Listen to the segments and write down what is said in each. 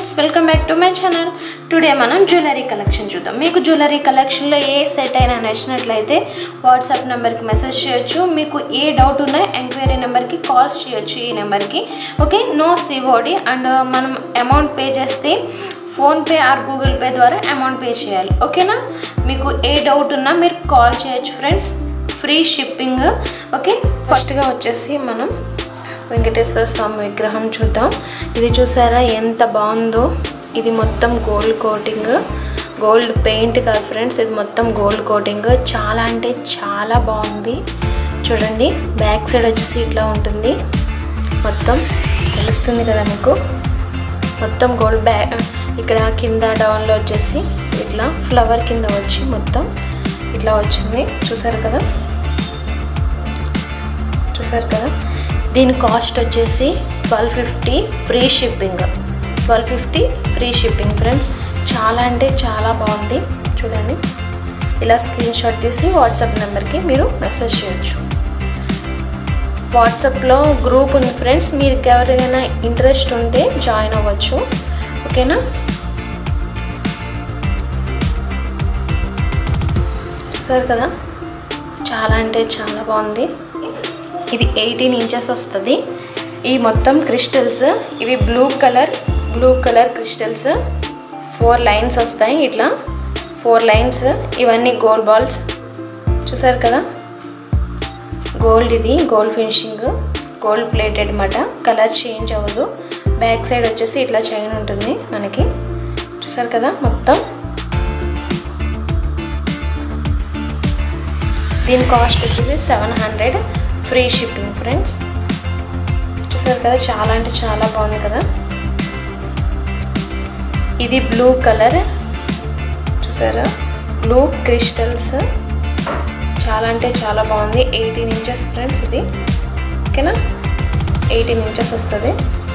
friends welcome back to my channel today మనం jewellery collection చూద్దాం మీకు జ్యువెలరీ కలెక్షన్లో ఏ సెట్ అయినా నచ్చినట్లయితే వాట్సాప్ నెంబర్కి మెసేజ్ చేయొచ్చు మీకు ఏ డౌట్ ఉన్నా ఎంక్వైరీ నెంబర్కి కాల్స్ చేయొచ్చు ఈ నెంబర్కి ఓకే నో సివోడి అండ్ మనం అమౌంట్ పే చేస్తే ఫోన్పే ఆర్ గూగుల్ పే ద్వారా అమౌంట్ పే చేయాలి ఓకేనా మీకు ఏ డౌట్ ఉన్నా మీరు కాల్ చేయొచ్చు ఫ్రెండ్స్ ఫ్రీ షిప్పింగ్ ఓకే ఫస్ట్గా వచ్చేసి మనం వెంకటేశ్వర స్వామి విగ్రహం చూద్దాం ఇది చూసారా ఎంత బాగుందో ఇది మొత్తం గోల్డ్ కోటింగ్ గోల్డ్ పెయింట్ కాదు ఫ్రెండ్స్ ఇది మొత్తం గోల్డ్ కోటింగ్ చాలా అంటే చాలా బాగుంది చూడండి బ్యాక్ సైడ్ వచ్చేసి ఇట్లా ఉంటుంది మొత్తం తెలుస్తుంది కదా మీకు మొత్తం గోల్డ్ బ్యాక్ ఇక్కడ కింద డౌన్లో వచ్చేసి ఇట్లా ఫ్లవర్ కింద వచ్చి మొత్తం ఇట్లా వచ్చింది చూసారు కదా చూసారు కదా దీని కాస్ట్ వచ్చేసి twelve fifty free shipping twelve fifty free shipping friends చాలా అంటే చాలా బాగుంది చూడండి ఇలా స్క్రీన్ షాట్ తీసి వాట్సాప్ నెంబర్కి మీరు మెసేజ్ చేయొచ్చు వాట్సాప్లో గ్రూప్ ఉంది ఫ్రెండ్స్ మీరు ఎవరికైనా ఇంట్రెస్ట్ ఉంటే జాయిన్ అవ్వచ్చు ఓకేనా సరే కదా చాలా అంటే చాలా బాగుంది ఇది ఎయిటీన్ ఇంచెస్ వస్తుంది ఈ మొత్తం క్రిస్టల్స్ ఇవి blue colour blue colour crystals four lines వస్తాయి ఇట్లా ఫోర్ లైన్స్ ఇవన్నీ గోల్డ్ బాల్స్ చూసారు కదా గోల్డ్ ఇది గోల్డ్ ఫినిషింగ్ గోల్డ్ ప్లేటెడ్ అనమాట కలర్ చేంజ్ అవ్వదు బ్యాక్ సైడ్ వచ్చేసి ఇట్లా చైన్ ఉంటుంది మనకి చూసారు కదా మొత్తం దీని కాస్ట్ వచ్చేసి seven hundred free shipping friends చూసారు కదా చాలా అంటే చాలా బాగుంది కదా ఇది బ్లూ కలర్ చూసారా బ్లూ క్రిస్టల్స్ చాలా అంటే చాలా బాగుంది ఎయిటీన్ ఇంచెస్ ఫ్రెండ్స్ ఇది ఓకేనా ఎయిటీన్ ఇంచెస్ వస్తుంది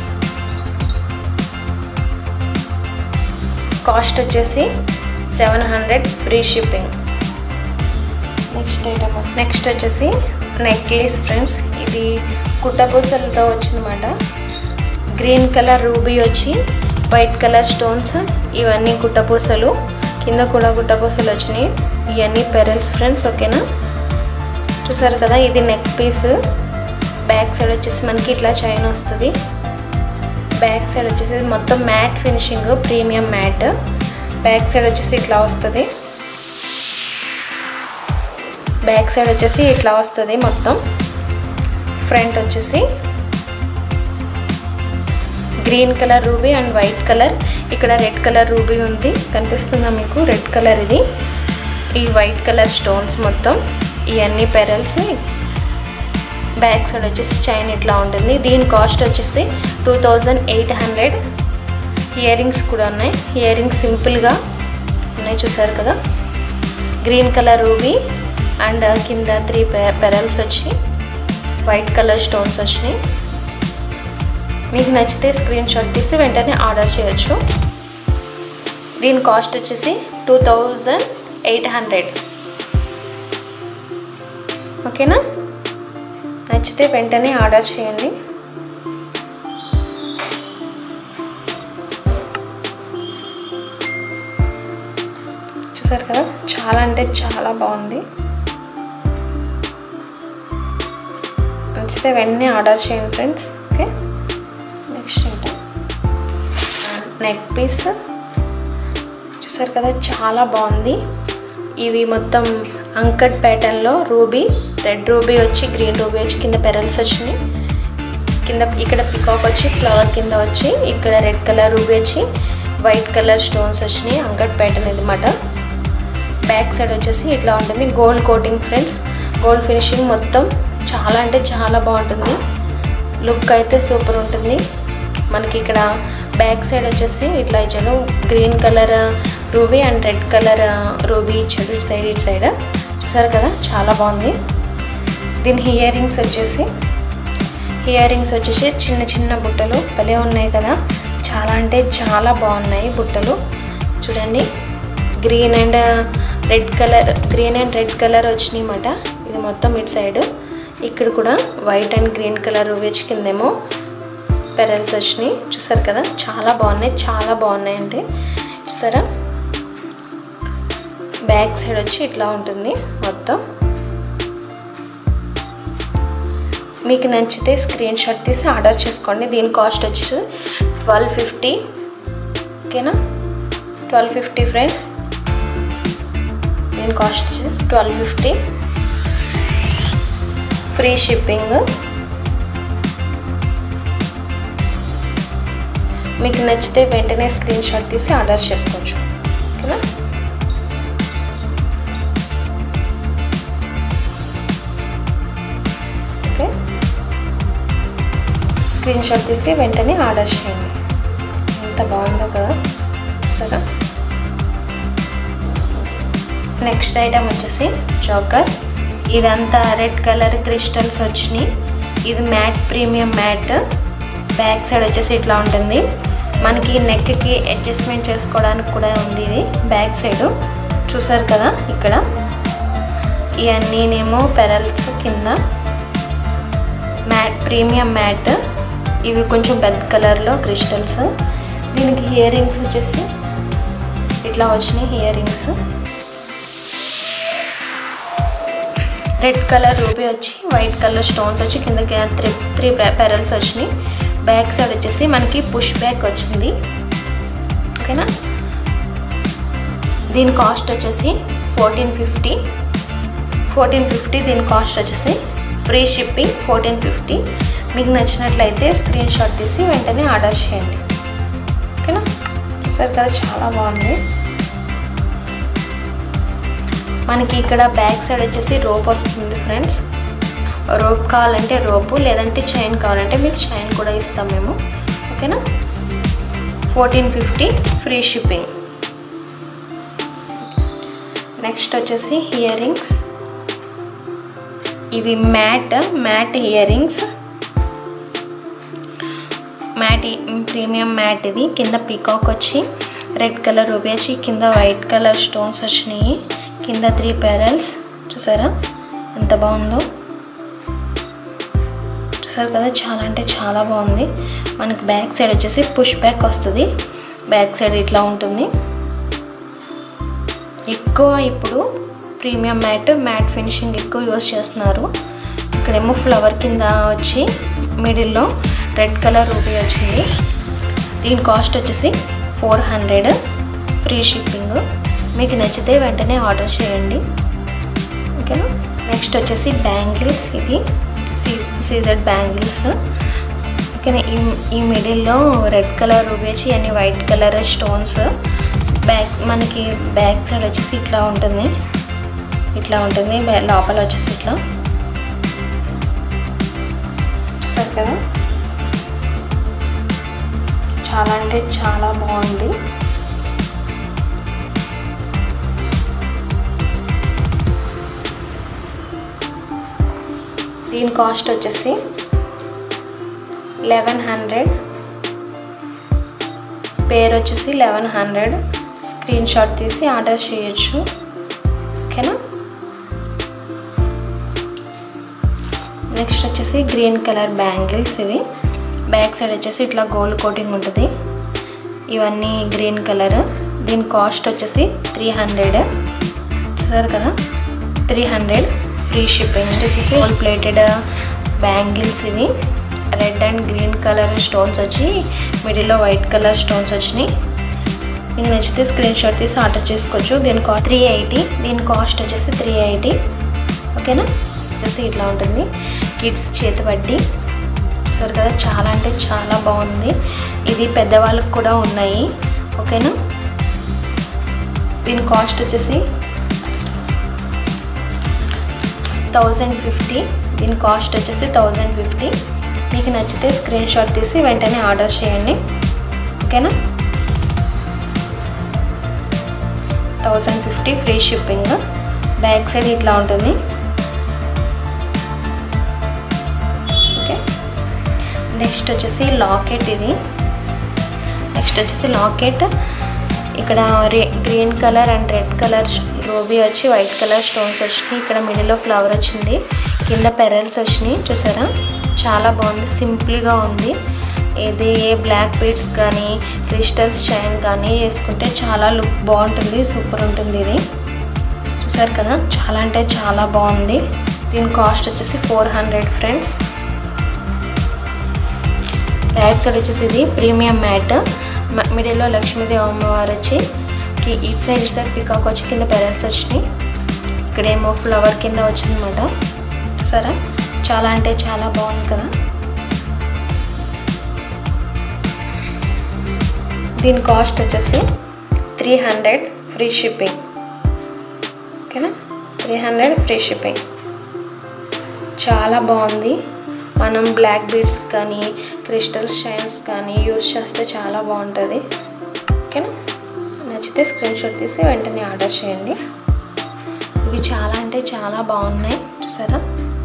కాస్ట్ వచ్చేసి seven hundred free shipping next item next వచ్చేసి నెక్లెస్ ఫ్రెండ్స్ ఇది కుట్టపూసలతో వచ్చిందన్నమాట గ్రీన్ కలర్ రూబీ వచ్చి వైట్ కలర్ స్టోన్స్ ఇవన్నీ కుట్టపూసలు కింద కూడా గుట్టపూసలు వచ్చినాయి ఇవన్నీ పెరల్స్ ఫ్రెండ్స్ ఓకేనా చూసారు కదా ఇది నెక్ పీస్ బ్యాక్ సైడ్ వచ్చేసి మనకి ఇట్లా చైన్ వస్తుంది బ్యాక్ సైడ్ వచ్చేసి మొత్తం matt finishing premium matt back side వచ్చేసి ఇట్లా వస్తుంది బ్యాక్ సైడ్ వచ్చేసి ఇట్లా వస్తుంది మొత్తం ఫ్రంట్ వచ్చేసి green colour ruby and white colour ఇక్కడ రెడ్ కలర్ రూబీ ఉంది కనిపిస్తుందా మీకు రెడ్ కలర్ ఇది ఈ వైట్ కలర్ స్టోన్స్ మొత్తం ఇవన్నీ పెరల్స్ బ్యాక్ సైడ్ వచ్చేసి చైన్ ఇట్లా ఉంటుంది దీని కాస్ట్ వచ్చేసి two thousand eight hundred earrings కూడా ఉన్నాయి ఇయర్ రింగ్స్ సింపుల్గా ఉన్నాయి చూసారు కదా గ్రీన్ కలర్ రూబీ అండ్ కింద త్రీ పెరల్స్ వచ్చి వైట్ కలర్ స్టోన్స్ వచ్చినాయి మీకు నచ్చితే స్క్రీన్ షాట్ తీసి వెంటనే ఆర్డర్ చేయొచ్చు దీని కాస్ట్ వచ్చేసి టూ థౌజండ్ ఎయిట్ హండ్రెడ్ ఓకేనా నచ్చితే వెంటనే ఆర్డర్ చేయండి చూసారు కదా చాలా అంటే చాలా బాగుంది నచ్చితే వెంటనే ఆర్డర్ చేయండి ఫ్రెండ్స్ ఓకే నెక్స్ట్ ఏంటో నెక్ పీస్ చూసారు కదా చాలా బాగుంది ఇవి మొత్తం అంకట్ ప్యాటర్న్లో రూబీ రెడ్ రూబీ వచ్చి గ్రీన్ రూబీ వచ్చి కింద పెరల్స్ వచ్చినాయి కింద ఇక్కడ పికాక్ వచ్చి ఫ్లవర్ కింద వచ్చి ఇక్కడ రెడ్ కలర్ రూబీ వచ్చి వైట్ కలర్ స్టోన్స్ వచ్చినాయి అంకట్ ప్యాటర్న్ అనమాట బ్యాక్ సైడ్ వచ్చేసి ఇట్లా ఉంటుంది gold coating friends gold finishing మొత్తం చాలా అంటే చాలా బాగుంటుంది లుక్ అయితే సూపర్ ఉంటుంది మనకి ఇక్కడ బ్యాక్ సైడ్ వచ్చేసి ఇట్లా ఇచ్చాను green colour ruby and red colour ruby ఇచ్చాడు ఇటు సైడ్ ఇటు సైడ్ చూసారు కదా చాలా బాగుంది దీని ఇయర్ రింగ్స్ వచ్చేసి ఇయర్ రింగ్స్ వచ్చేసి చిన్న చిన్న బుట్టలు భలే ఉన్నాయి కదా చాలా అంటే చాలా బాగున్నాయి బుట్టలు చూడండి green and red colour green and red colour వచ్చినాయి అన్నమాట ఇది మొత్తం ఇటు సైడ్ ఇక్కడ కూడా వైట్ అండ్ గ్రీన్ కలర్ వచ్చి కిందేమో పెరల్స్ వచ్చినాయి చూసారు కదా చాలా బాగున్నాయి చాలా బాగున్నాయండి చూసారా బ్యాక్ సైడ్ వచ్చి ఇట్లా ఉంటుంది మొత్తం మీకు నచ్చితే స్క్రీన్ షాట్ తీసి ఆర్డర్ చేసుకోండి దీని కాస్ట్ వచ్చి ట్వెల్వ్ ఫిఫ్టీ ఓకేనా ట్వెల్వ్ ఫిఫ్టీ ఫ్రెండ్స్ దీని కాస్ట్ వచ్చేసి ట్వెల్వ్ ఫిఫ్టీ ఫ్రీ షిప్పింగ్ మీకు నచ్చితే వెంటనే స్క్రీన్ షాట్ తీసి ఆర్డర్ చేసుకోవచ్చు ఓకేనా ఓకే స్క్రీన్ షాట్ తీసి వెంటనే ఆర్డర్ చేయండి ఎంత బాగుందో కదా సరే నెక్స్ట్ ఐటమ్ వచ్చేసి చోకర్ ఇదంతా రెడ్ కలర్ క్రిస్టల్స్ వచ్చినాయి ఇది matt premium matt back side వచ్చేసి ఇట్లా ఉంటుంది మనకి నెక్కి అడ్జస్ట్మెంట్ చేసుకోవడానికి కూడా ఉంది ఇది బ్యాక్ సైడ్ చూసారు కదా ఇక్కడ ఇవన్నీనేమో పెరల్స్ కింద మ్యాట్ ప్రీమియం మ్యాట్ ఇవి కొంచెం పెద్ద కలర్లో క్రిస్టల్స్ దీనికి ఇయర్ రింగ్స్ వచ్చేసి ఇట్లా వచ్చినాయి earrings red colour ruby వచ్చి వైట్ కలర్ స్టోన్స్ వచ్చి కిందకి త్రీ త్రీ పెరల్స్ వచ్చినాయి బ్యాక్ సైడ్ వచ్చేసి మనకి పుష్ బ్యాక్ వచ్చింది ఓకేనా దీని కాస్ట్ వచ్చేసి ఫోర్టీన్ ఫిఫ్టీ ఫోర్టీన్ ఫిఫ్టీ దీని కాస్ట్ వచ్చేసి ఫ్రీ షిప్పింగ్ ఫోర్టీన్ ఫిఫ్టీ మీకు నచ్చినట్లయితే స్క్రీన్ షాట్ తీసి వెంటనే ఆర్డర్ చేయండి ఓకేనా చూసారు కదా చాలా బాగుంది మనకి ఇక్కడ బ్యాక్ సైడ్ వచ్చేసి రోప్ వస్తుంది ఫ్రెండ్స్ రోప్ కావాలంటే రోపు లేదంటే చైన్ కావాలంటే మీకు చైన్ కూడా ఇస్తాం మేము ఓకేనా fourteen fifty free shipping next వచ్చేసి ఇయర్ రింగ్స్ ఇవి matt matt earrings matt premium matt ఇది కింద పీకాక్ వచ్చి రెడ్ కలర్ రూబీ వచ్చి కింద వైట్ కలర్ స్టోన్స్ వచ్చినాయి కింద త్రీ పెరల్స్ చూసారా ఎంత బాగుందో చూసారు కదా చాలా అంటే చాలా బాగుంది మనకి బ్యాక్ సైడ్ వచ్చేసి పుష్ బ్యాక్ వస్తుంది బ్యాక్ సైడ్ ఇట్లా ఉంటుంది ఎక్కువ ఇప్పుడు ప్రీమియం మ్యాట్ మ్యాట్ ఫినిషింగ్ ఎక్కువ యూస్ చేస్తున్నారు ఇక్కడేమో ఫ్లవర్ కింద వచ్చి మిడిల్లో రెడ్ కలర్ రూపీ వచ్చింది దీని కాస్ట్ వచ్చేసి ఫోర్ హండ్రెడ్ ఫ్రీ షిప్పింగ్ మీకు నచ్చితే వెంటనే ఆర్డర్ చేయండి ఓకేనా నెక్స్ట్ వచ్చేసి బ్యాంగిల్స్ ఇవి సీజెడ్ బ్యాంగిల్స్ ఓకేనా ఈ ఈ మిడిల్లో రెడ్ కలర్ రూబీ వచ్చి అన్ని వైట్ కలర్ స్టోన్స్ బ్యాక్ మనకి బ్యాక్ సైడ్ వచ్చేసి ఇట్లా ఉంటుంది ఇట్లా ఉంటుంది లోపల వచ్చేసి ఇట్లా చూసారు కదా చాలా అంటే చాలా బాగుంది దీని కాస్ట్ వచ్చేసి లెవెన్ హండ్రెడ్ పేరు వచ్చేసి లెవెన్ హండ్రెడ్ స్క్రీన్ షాట్ తీసి ఆర్డర్ చేయొచ్చు ఓకేనా నెక్స్ట్ వచ్చేసి గ్రీన్ కలర్ బ్యాంగిల్స్ ఇవి బ్యాక్ సైడ్ వచ్చేసి ఇట్లా గోల్డ్ కోటింగ్ ఉంటుంది ఇవన్నీ గ్రీన్ కలర్ దీని కాస్ట్ వచ్చేసి త్రీ హండ్రెడ్ చూసారు కదా three hundred free shipping next వచ్చేసి గోల్డ్ ప్లేటెడ్ బ్యాంగిల్స్ ఇవి red and green colour stones వచ్చి మిడిల్లో వైట్ కలర్ స్టోన్స్ వచ్చినాయి మీకు నచ్చితే స్క్రీన్ షాట్ తీసి ఆర్డర్ చేసుకోవచ్చు దీని కా త్రీ ఎయిటీ దీని కాస్ట్ వచ్చేసి త్రీ ఎయిటీ ఓకేనా వచ్చేసి ఇట్లా ఉంటుంది కిడ్స్ చేతి వడ్డీ చూసారు కదా చాలా అంటే చాలా బాగుంది ఇది పెద్దవాళ్ళకి కూడా ఉన్నాయి ఓకేనా దీని కాస్ట్ వచ్చేసి థౌజండ్ ఫిఫ్టీ దీని కాస్ట్ వచ్చేసి థౌజండ్ ఫిఫ్టీ మీకు నచ్చితే స్క్రీన్ షాట్ తీసి వెంటనే ఆర్డర్ చేయండి ఓకేనా thousand fifty free shipping back side ఇట్లా ఉంటుంది ఓకే నెక్స్ట్ వచ్చేసి లాకెట్ ఇది నెక్స్ట్ వచ్చేసి లాకెట్ ఇక్కడ రే green colour and red colour ruby వచ్చి వైట్ కలర్ స్టోన్స్ వచ్చినాయి ఇక్కడ మిడిల్లో ఫ్లవర్ వచ్చింది కింద పెరల్స్ వచ్చినాయి చూసారా చాలా బాగుంది సింపుల్గా ఉంది ఇది ఏ బ్లాక్ బీడ్స్ కానీ క్రిస్టల్స్ చైన్ కానీ వేసుకుంటే చాలా లుక్ బాగుంటుంది సూపర్ ఉంటుంది ఇది చూసారు కదా చాలా అంటే చాలా బాగుంది దీని కాస్ట్ వచ్చేసి four hundred friends back side వచ్చేసి ఇది ప్రీమియం మ్యాట్ మిడిల్లో లక్ష్మీదేవి అమ్మవారు వచ్చి కి- ఇటు సైడ్ ఇటు సైడ్ పికాక్ వచ్చి కింద పెరల్స్ వచ్చినాయి ఇక్కడేమో ఫ్లవర్ కింద వచ్చిందన్నమాట చూసారా చాలా అంటే చాలా బాగుంది కదా దీని కాస్ట్ వచ్చేసి త్రీ హండ్రెడ్ ఫ్రీ షిప్పింగ్ ఓకేనా త్రీ హండ్రెడ్ ఫ్రీ షిప్పింగ్ చాలా బాగుంది మనం బ్లాక్ బీడ్స్ కానీ క్రిస్టల్ షైన్స్ కానీ యూస్ చేస్తే చాలా బాగుంటుంది ఓకేనా నచ్చితే స్క్రీన్ షాట్ తీసి వెంటనే ఆర్డర్ చేయండి ఇవి చాలా అంటే చాలా బాగున్నాయి చూసారా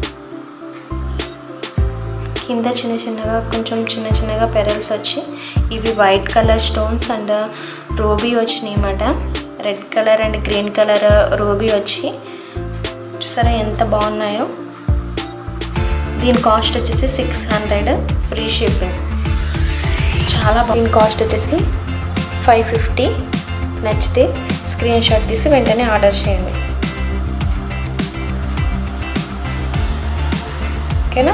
కింద చిన్న చిన్నగా కొంచెం చిన్న చిన్నగా పెరల్స్ వచ్చి ఇవి white colour stones and ruby వచ్చినాయి అన్నమాట red colour and green colour ruby వచ్చి చూసారా ఎంత బాగున్నాయో దీని కాస్ట్ వచ్చేసి సిక్స్ హండ్రెడ్ ఫ్రీ షిప్పింగ్ చాలా బాగుంది దీని కాస్ట్ వచ్చేసి ఫైవ్ ఫిఫ్టీ నచ్చితే స్క్రీన్ షాట్ తీసి వెంటనే ఆర్డర్ చేయండి ఓకేనా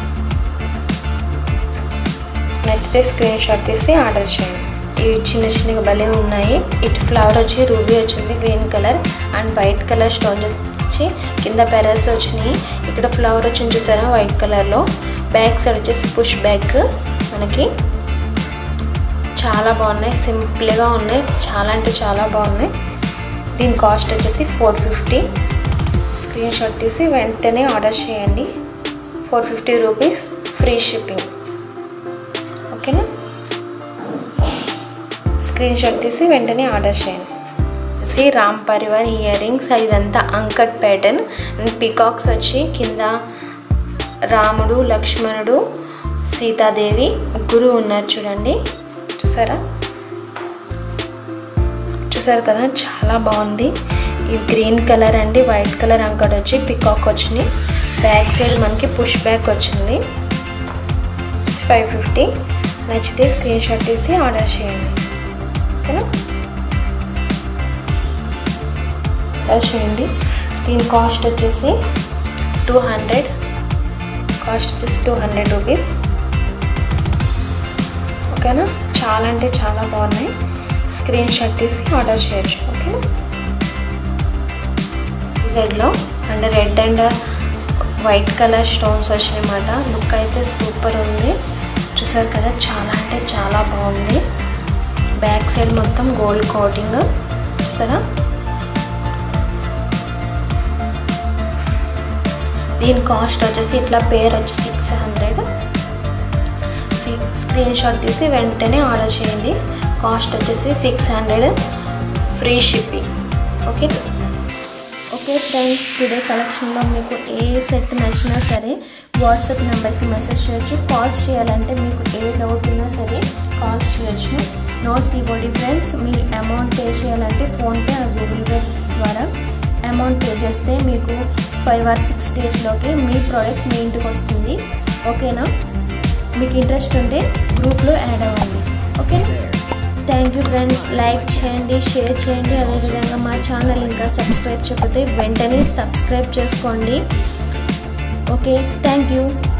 నచ్చితే స్క్రీన్ షాట్ తీసి ఆర్డర్ చేయండి ఇవి చిన్న చిన్నగా భలే ఉన్నాయి ఇటు ఫ్లవర్ వచ్చి రూబీ వచ్చింది green colour and white colour stones వచ్చి కింద పెరల్స్ వచ్చినాయి ఇక్కడ ఫ్లవర్ వచ్చింది చూసారా వైట్ కలర్లో బ్యాక్ సైడ్ వచ్చేసి పుష్ బ్యాక్ మనకి చాలా బాగున్నాయి సింపుల్గా ఉన్నాయి చాలా అంటే చాలా బాగున్నాయి దీని కాస్ట్ వచ్చేసి ఫోర్ ఫిఫ్టీ స్క్రీన్ షాట్ తీసి వెంటనే ఆర్డర్ చేయండి four fifty rupees free shipping ఓకేనా స్క్రీన్ షాట్ తీసి వెంటనే ఆర్డర్ చేయండి సి రామ్ పరివార్ ఇయర్ రింగ్స్ ఇదంతా అంకట్ ప్యాటర్న్ అండ్ పికాక్స్ వచ్చి కింద రాముడు లక్ష్మణుడు సీతాదేవి ముగ్గురు ఉన్నారు చూడండి చూసారా చూసారు కదా చాలా బాగుంది ఈ గ్రీన్ కలర్ అండి వైట్ కలర్ అంకట్ వచ్చి పికాక్ వచ్చినాయి బ్యాక్ సైడ్ మనకి పుష్ బ్యాక్ వచ్చింది ఫైవ్ ఫిఫ్టీ నచ్చితే స్క్రీన్ షాట్ తీసి ఆర్డర్ చేయండి ఓకేనా ఆర్డర్ చేయండి దీని కాస్ట్ వచ్చేసి టూ హండ్రెడ్ కాస్ట్ వచ్చేసి టూ హండ్రెడ్ రూపీస్ ఓకేనా చాలా అంటే చాలా బాగున్నాయి స్క్రీన్ షాట్ తీసి ఆర్డర్ చేయొచ్చు ఓకేనా జెడ్లో and red and white colour stones వచ్చినాయన్నమాట లుక్ అయితే సూపర్ ఉంది చూసారు కదా చాలా అంటే చాలా బాగుంది బ్యాక్ సైడ్ మొత్తం గోల్డ్ కోటింగ్ చూసారా దీని కాస్ట్ వచ్చేసి ఇట్లా పేర్ వచ్చి సిక్స్ హండ్రెడ్ స్క్రీన్ షాట్ తీసి వెంటనే ఆర్డర్ చేయండి కాస్ట్ వచ్చేసి six hundred free shipping okay okay friends today కలెక్షన్లో మీకు ఏ సెట్ నచ్చినా సరే వాట్సాప్ నెంబర్కి మెసేజ్ చేయొచ్చు కాల్స్ చేయాలంటే మీకు ఏ డౌట్ ఉన్నా సరే కాల్స్ చేయొచ్చు నో సీబోడీ ఫ్రెండ్స్ మీ అమౌంట్ పే చేయాలంటే ఫోన్పే ఆ గూగుల్ పే ద్వారా అమౌంట్ పే చేస్తే మీకు ఫైవ్ ఆర్ సిక్స్ డేస్లోకి మీ ప్రోడక్ట్ మీ ఇంటికి వస్తుంది ఓకేనా మీకు ఇంట్రెస్ట్ ఉంటే గ్రూప్లో యాడ్ అవ్వండి okay thank you friends like చేయండి షేర్ చేయండి అదేవిధంగా మా ఛానల్ ఇంకా సబ్స్క్రైబ్ చేయకపోతే వెంటనే సబ్స్క్రైబ్ చేసుకోండి ఓకే థ్యాంక్ యూ